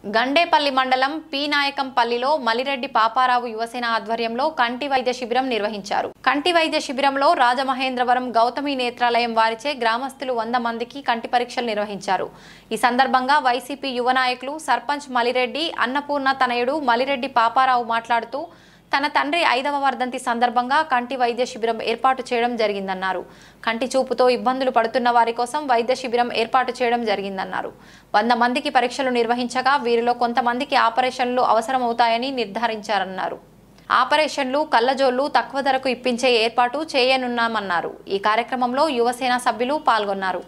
గండేపల్లి మండలం పి నాయకంపల్లిలో మలిరెడ్డి పాపారావు యువసేన ఆధ్వర్యంలో కంటి వైద్య శిబిరం నిర్వహించారు కంటి వైద్య శిబిరంలో రాజమహేంద్రవరం గౌతమి నేత్రాలయం వారిచే గ్రామస్తులు వంద మందికి కంటి పరీక్షలు నిర్వహించారు ఈ సందర్భంగా వైసీపీ యువ నాయకులు సర్పంచ్ మలిరెడ్డి అన్నపూర్ణ తనయుడు మలిరెడ్డి పాపారావు మాట్లాడుతూ తన తండ్రి ఐదవ వర్ధంతి సందర్భంగా కంటి వైద్య శిబిరం ఏర్పాటు చేయడం జరిగిందన్నారు కంటి చూపుతో ఇబ్బందులు పడుతున్న వారి కోసం వైద్య శిబిరం ఏర్పాటు చేయడం జరిగిందన్నారు వంద మందికి పరీక్షలు నిర్వహించగా వీరిలో కొంతమందికి ఆపరేషన్లు అవసరమవుతాయని నిర్ధారించారన్నారు ఆపరేషన్లు కళ్ళజోళ్లు తక్కువ ధరకు ఇప్పించే ఏర్పాటు చేయనున్నామన్నారు ఈ కార్యక్రమంలో యువసేన సభ్యులు పాల్గొన్నారు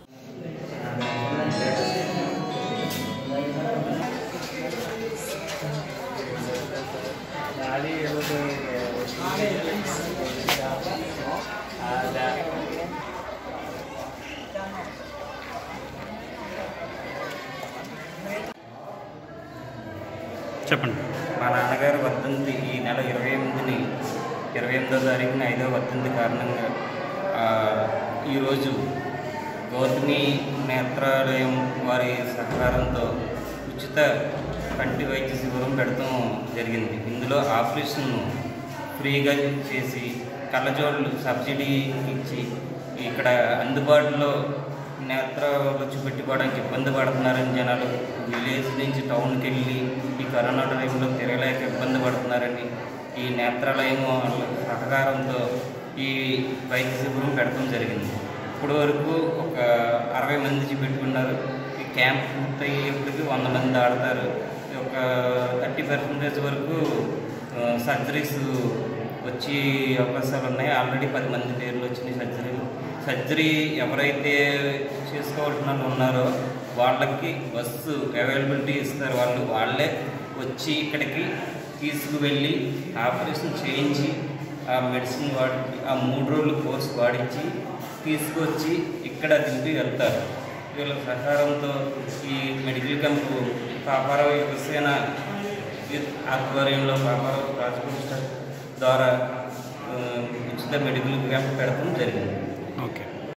చెప్పండి మా నాన్నగారు వర్ధంతి ఈ నెల ఇరవై ఎనిమిదిని ఇరవై ఎనిమిదో తారీఖున ఐదవ వర్ధంతి కారణంగా ఆ, ఈరోజు గౌతమి నేత్రాలయం వారి సహకారంతో ఉచిత కంటి వైద్య శిబిరం పెడతాం జరిగింది ఇందులో ఆపరేషన్ ఫ్రీగా చేసి కళ్ళజోళ్ళు సబ్సిడీ ఇచ్చి ఇక్కడ అందుబాటులో నేత్రాలు చూపెట్టుకోవడానికి ఇబ్బంది పడుతున్నారని జనాలు విలేజ్ నుంచి టౌన్కి వెళ్ళి ఈ కరోనా టైంలో తిరగలేక ఇబ్బంది పడుతున్నారని ఈ నేత్రాలయం వాళ్ళ సహకారంతో ఈ వైద్య శిబిరం పెడతాం జరిగింది ఇప్పటి వరకు ఒక అరవై మంది చూపెట్టుకున్నారు ఈ క్యాంప్ పూర్తయ్యేప్పటికి వంద మంది ఆడతారు ఒక థర్టీ పర్సెంటేజ్ వరకు సర్జరీస్ వచ్చే అవకాశాలు ఉన్నాయి ఆల్రెడీ పది మంది పేర్లు వచ్చినాయి సర్జరీలు సర్జరీ ఎవరైతే చేసుకోవాల్సిన వాళ్ళు ఉన్నారో వాళ్ళకి బస్సు అవైలబిలిటీ ఇస్తారు వాళ్ళు వాళ్ళే వచ్చి ఇక్కడికి తీసుకువెళ్ళి ఆపరేషన్ చేయించి ఆ మెడిసిన్ వాడి ఆ మూడు రోజులు కోర్స్ వాడించి తీసుకొచ్చి ఇక్కడ దింపి వెళ్తారు వీళ్ళ సహకారంతో ఈ మెడికల్ క్యాంపు పాపారావు యువసేన ఆధ్వర్యంలో పాపారావు రాజకృష్ణ ద్వారా ఆ, ఉచిత మెడికల్ క్యాంప్ పెడతాం జరిగింది ఓకే